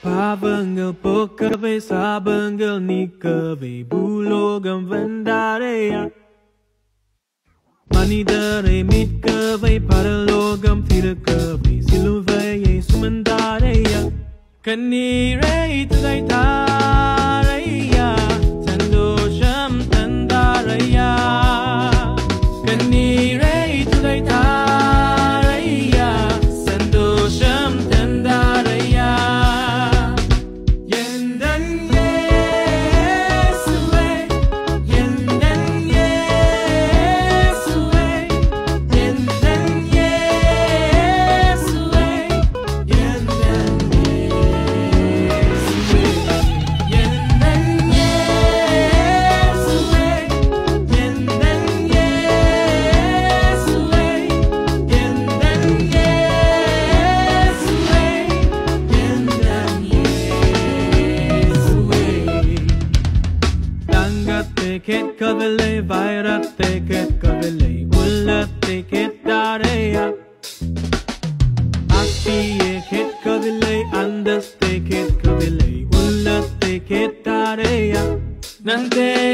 பாவங்கள் போக்கவே சாபங்கள் நீக்கவே பூலோகம் வந்தாரையா மனிதரை மீட்கவை பரலோகம் திருக்கவை சிலுவையை சுமந்தாரையா கண்ணீரை துளைத்தாரையா சந்தோஷம் தந்தாரையா கண்ணீரை துளைத்தாரையா சந்தோஷம் தந்தாரையா எந்தன் இயேசுவே, எந்தன் இயேசுவே, எந்தன் இயேசுவே, எந்தன் இயேசுவே, எந்தன் இயேசுவே, எந்தன் இயேசுவே, எந்தன் இயேசுவே, எந்தன் இயேசுவே. தங்கத்தை கேட்கவில்லை வைரத்தை கேட்கவில்லை உள்ளத்தை கேட்டாரையா ஆஸ்தியை கேட்கவில்லை அந்தஸ்தை கேட்கவில்லை உள்ளத்தை கேட்டாரையா நான் தேடி